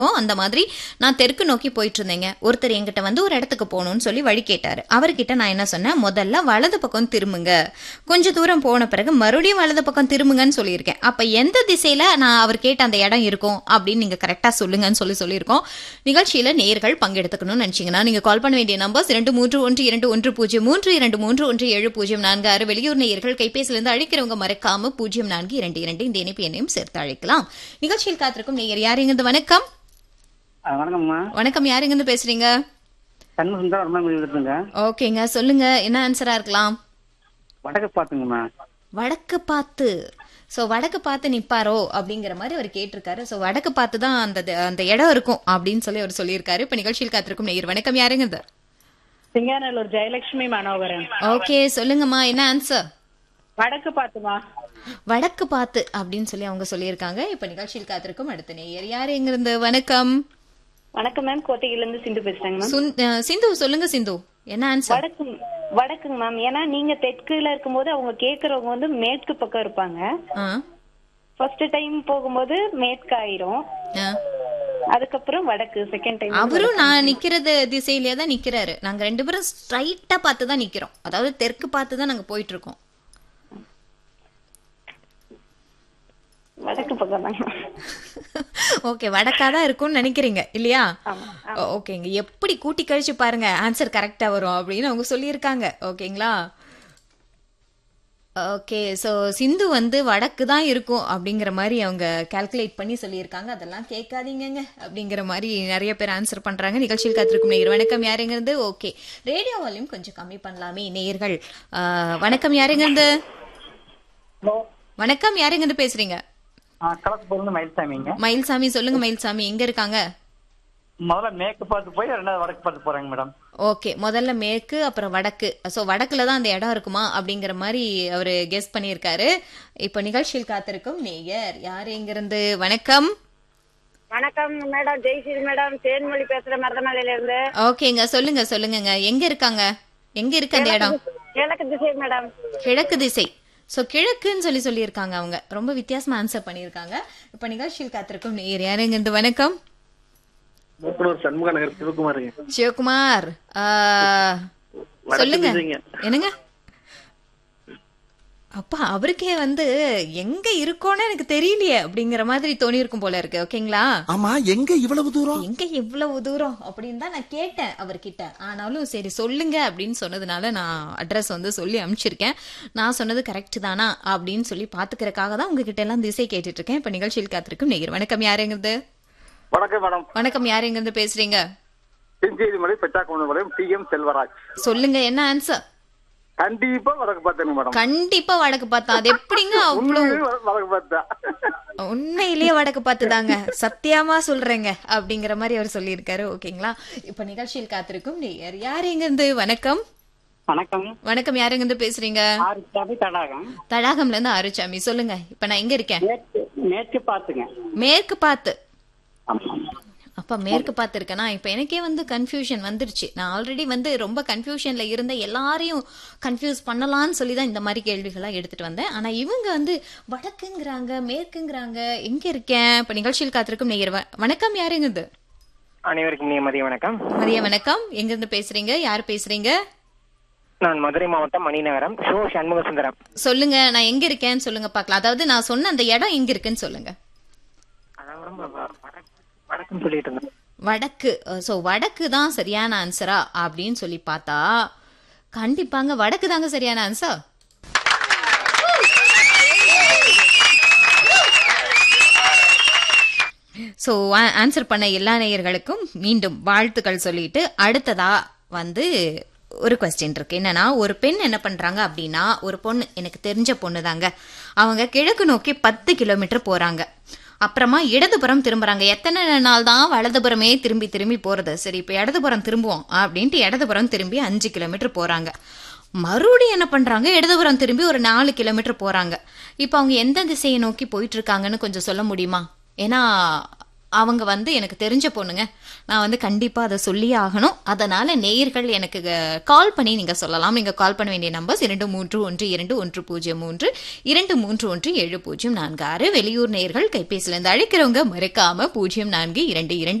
ஓ அந்த மாதிரி நான் தெற்கு நோக்கி போயிட்டு இருந்தேங்க ஒருத்தர் என்கிட்ட வந்து ஒரு இடத்துக்கு போகணும்னு சொல்லி வழி கேட்டாரு அவர்கிட்ட நான் என்ன சொன்னேன் முதல்ல வலது பக்கம் திரும்புங்க கொஞ்ச தூரம் போன பிறகு மறுபடியும் வலது பக்கம் திரும்புங்கன்னு சொல்லியிருக்கேன் அப்ப எந்த திசையில நான் அவர் கேட்ட அந்த இடம் இருக்கும் அப்படின்னு நீங்க கரெக்டா சொல்லுங்கன்னு சொல்லி சொல்லியிருக்கோம் நிகழ்ச்சியில நேர்கள் பங்கெடுத்துக்கணும்னு நினைச்சீங்கன்னா நீங்க கால் பண்ண வேண்டிய நம்பர்ஸ் இரண்டு மூன்று ஒன்று இரண்டு ஒன்று பூஜ்ஜியம் மூன்று இரண்டு மூன்று ஒன்று ஏழு பூஜ்ஜியம் நான்கு ஆறு வெளியூர் நேயர்கள் கைபேசியிலிருந்து அழைக்கிறவங்க மறக்காம பூஜ்ஜியம் நான்கு இரண்டு இரண்டு இந்த இணைப்பு எண்ணையும் சேர்த்து அழைக்கலாம் நிகழ்ச்சியில் காத்திருக்கும் நேயர் யாருங்க வணக்கம் ஆ, வணக்கம்மா வணக்கம் யாருங்க இருந்து பேசுறீங்க கண்ணு சுந்தரம் ரொம்ப இருக்குங்க ஓகேங்க சொல்லுங்க என்ன ஆன்சரா இருக்கலாம் வடக்கு பாத்துங்கம்மா வடக்கு பார்த்து சோ வடக்கு பார்த்து நிப்பாரோ அப்படிங்கிற மாதிரி அவர் கேட்டிருக்காரு சோ வடக்கு பார்த்து தான் அந்த அந்த இடம் இருக்கும் அப்படின்னு சொல்லி அவர் சொல்லியிருக்காரு இப்ப நிகழ்ச்சியில் காத்திருக்கும் நேயர் வணக்கம் யாருங்க இது சிங்காநல்லூர் ஜெயலட்சுமி மனோகரன் ஓகே சொல்லுங்கம்மா என்ன ஆன்சர் வடக்கு பாத்துமா வடக்கு பார்த்து அப்படின்னு சொல்லி அவங்க சொல்லியிருக்காங்க இப்ப நிகழ்ச்சியில் காத்திருக்கும் அடுத்த நேயர் யாரு எங்க இருந்து வணக்கம் வணக்கம் மேம் கோட்டையில இருந்து சிந்து பேசுறேங்க மேம் சுந்- அஹ் சிந்து சொல்லுங்க சிந்து என்ன ஆன்சர் வடக்கு வடக்குங்க மேம் ஏன்னா நீங்க தெற்குல இருக்கும்போது அவங்க கேக்குறவங்க வந்து மேற்கு பக்கம் இருப்பாங்க ஆ ஃபர்ஸ்ட் டைம் போகும்போது மேற்கு ஆயிரும் ஆ. அதுக்கப்புறம் வடக்கு செகண்ட் டைம் அவரும் நான் நிக்கிறது திசையிலேயே தான் நிக்கிறாரு நாங்க ரெண்டு பேரும் ஸ்ட்ரைட்டா பார்த்து தான் நிக்கிறோம் அதாவது தெற்கு பார்த்து தான் நாங்க போயிட்டு இருக்கோம் வடக்கு பக்கம் தாங்க ஓகே வடக்கா தான் இருக்கும்னு நினைக்கிறீங்க இல்லையா ஓகேங்க எப்படி கூட்டி கழிச்சு பாருங்க ஆன்சர் கரெக்டா வரும் அப்படின்னு அவங்க சொல்லியிருக்காங்க ஓகேங்களா ஓகே ஸோ சிந்து வந்து வடக்கு தான் இருக்கும் அப்படிங்கிற மாதிரி அவங்க கால்குலேட் பண்ணி சொல்லியிருக்காங்க அதெல்லாம் கேட்காதீங்கங்க அப்படிங்கிற மாதிரி நிறைய பேர் ஆன்சர் பண்றாங்க நிகழ்ச்சியில் காத்திருக்கும் நேயர் வணக்கம் யாருங்கிறது ஓகே ரேடியோ வால்யூம் கொஞ்சம் கம்மி பண்ணலாமே நேயர்கள் ஆஹ், வணக்கம் யாருங்கிறது ஹலோ வணக்கம் யாருங்கிறது பேசுறீங்க கலசப்பூர்ல மயில்சாமிங்க மயில்சாமி சொல்லுங்க மயில்சாமி எங்க இருக்காங்க முதல்ல மேற்கு பார்த்து போய் ரெண்டாவது வடக்கு பார்த்து போறாங்க மேடம் ஓகே முதல்ல மேற்கு அப்புறம் வடக்கு ஸோ வடக்குல தான் அந்த இடம் இருக்குமா அப்படிங்கிற மாதிரி அவரு கெஸ் பண்ணியிருக்காரு இப்போ நிகழ்ச்சியில் காத்திருக்கும் நேயர் யார் எங்கிருந்து வணக்கம் வணக்கம் மேடம் ஜெய்ஸ்ரீ மேடம் தேன்மொழி பேசுறேன் மருதமலையில இருந்து ஓகேங்க சொல்லுங்க சொல்லுங்கங்க எங்க இருக்காங்க எங்க இருக்கு அந்த இடம் கிழக்கு திசை மேடம் கிழக்கு திசை ஸோ கிழக்குன்னு சொல்லி சொல்லியிருக்காங்க அவங்க ரொம்ப வித்தியாசமா ஆன்சர் பண்ணியிருக்காங்க இப்போ நிகழ்ச்சியில் காத்திருக்கும் நேயர் யார் எங்கிருந்து வணக்கம் மூக்கனூர் சண்முக நகர் சிவகுமாருங்க சிவகுமார் ஆ, சொல்லுங்க திசைங்க. என்னங்க அப்பா அவருக்கே வந்து எங்க இருக்கோன்னு எனக்கு தெரியலையே அப்படிங்கிற மாதிரி தோணி இருக்கும் போல இருக்கு ஓகேங்களா ஆமா எங்க இவ்வளவு தூரம் எங்க இவ்வளவு தூரம் அப்படின்னு தான் நான் கேட்டேன் அவர்கிட்ட ஆனாலும் சரி சொல்லுங்க அப்படின்னு சொன்னதுனால நான் அட்ரஸ் வந்து சொல்லி அனுப்பிச்சிருக்கேன் நான் சொன்னது கரெக்ட் தானா அப்படின்னு சொல்லி பாத்துக்கிறதுக்காக தான் உங்ககிட்ட எல்லாம் திசை கேட்டுட்டு இருக்கேன் இப்ப நிகழ்ச்சியில் காத்திருக்கும் நேயர் வணக்கம் யாருங்கிறது வணக்கம் மேடம் வணக்கம் யாருங்கிறது பேசுறீங்க செஞ்சேரி மலை பெட்டாக்கோணம் மலையம் டி எம் செல்வராஜ் சொல்லுங்க என்ன ஆன்சர் கண்டிப்பா வடக்கு பார்த்துங்க மேடம் கண்டிப்பா வடக்கு பார்த்தா அது எப்படிங்க அவ்வளவு உண்மையிலேயே வட- வடக்கு பார்த்தா உண்மையிலேயே வடக்கு பார்த்துதாங்க சத்தியமா சொல்றேங்க அப்படிங்கிற மாதிரி அவர் சொல்லியிருக்காரு ஓகேங்களா இப்ப நிகழ்ச்சியில் காத்திருக்கும் நேயர் யார் எங்க இருந்து வணக்கம் வணக்கம் வணக்கம் யாருங்க இருந்து பேசுறீங்க ஆறு சாமி தடாகம் தடாகம்ல இருந்து அருச்சாமி சொல்லுங்க இப்ப நான் எங்க இருக்கேன் மேற்கு மேற்கு பார்த்துங்க மேற்கு பார்த்து ஆமா அப்ப மேற்கு பார்த்து இருக்கேனா இப்ப எனக்கே வந்து கன்ஃபியூஷன் வந்துருச்சு நான் ஆல்ரெடி வந்து ரொம்ப கன்ஃபியூஷன்ல இருந்த எல்லாரையும் கன்ஃபியூஸ் பண்ணலாம்னு சொல்லி தான் இந்த மாதிரி கேள்விகள்லாம் எடுத்துட்டு வந்தேன் ஆனா இவங்க வந்து வடக்குங்கிறாங்க மேற்குங்கிறாங்க எங்க இருக்கேன் இப்ப நிகழ்ச்சியில் காத்திருக்கும் நேயர் வ- வணக்கம் யாருங்க இது அனைவருக்கும் நீ மதிய வணக்கம் மதிய வணக்கம் எங்க இருந்து பேசுறீங்க யார் பேசுறீங்க நான் மதுரை மாவட்டம் மணிநகரம் ஷோ சண்முக சுந்தரம் சொல்லுங்க நான் எங்க இருக்கேன்னு சொல்லுங்க பார்க்கலாம் அதாவது நான் சொன்ன அந்த இடம் எங்க இருக்குன்னு சொல்லுங்க அதான் ரொம்ப வ- வடக்கு- வடக்குன்னு சொல்லிட்டு இருந்தேன் வடக்கு ஸோ வடக்கு தான் சரியான ஆன்சரா அப்படின்னு சொல்லி பார்த்தா கண்டிப்பாங்க வடக்கு தாங்க சரியான ஆன்சர் ஸோ ஆன்சர் பண்ண எல்லா நேயர்களுக்கும் மீண்டும் வாழ்த்துக்கள் சொல்லிட்டு அடுத்ததா வந்து ஒரு கொஸ்டின் இருக்கு என்னன்னா ஒரு பெண் என்ன பண்றாங்க அப்படின்னா ஒரு பொண்ணு எனக்கு தெரிஞ்ச பொண்ணு தாங்க அவங்க கிழக்கு நோக்கி பத்து கிலோமீட்டர் போறாங்க அப்புறமா இடதுபுறம் திரும்புறாங்க எத்தனை நாள் தான் வலதுபுறமே திரும்பி திரும்பி போறது சரி இப்போ இடதுபுறம் திரும்புவோம் அப்படின்ட்டு இடதுபுறம் திரும்பி அஞ்சு கிலோமீட்டர் போறாங்க மறுபடியும் என்ன பண்றாங்க இடதுபுறம் திரும்பி ஒரு நாலு கிலோமீட்டர் போறாங்க இப்போ அவங்க எந்த திசையை நோக்கி போயிட்டு இருக்காங்கன்னு கொஞ்சம் சொல்ல முடியுமா ஏன்னா அவங்க வந்து எனக்கு தெரிஞ்ச பொண்ணுங்க நான் வந்து கண்டிப்பா அதை சொல்லியே ஆகணும் அதனால நேயர்கள் எனக்கு கால் பண்ணி நீங்க சொல்லலாம் நீங்க கால் பண்ண வேண்டிய நம்பர்ஸ் இரண்டு மூன்று ஒன்று இரண்டு ஒன்று பூஜ்ஜியம் மூன்று இரண்டு மூன்று ஒன்று ஏழு பூஜ்ஜியம் நான்கு ஆறு வெளியூர் நேயர்கள் கைபேசியில இருந்து அழைக்கிறவங்க மறக்காம பூஜ்ஜியம் நான்கு இரண்டு இரண்டு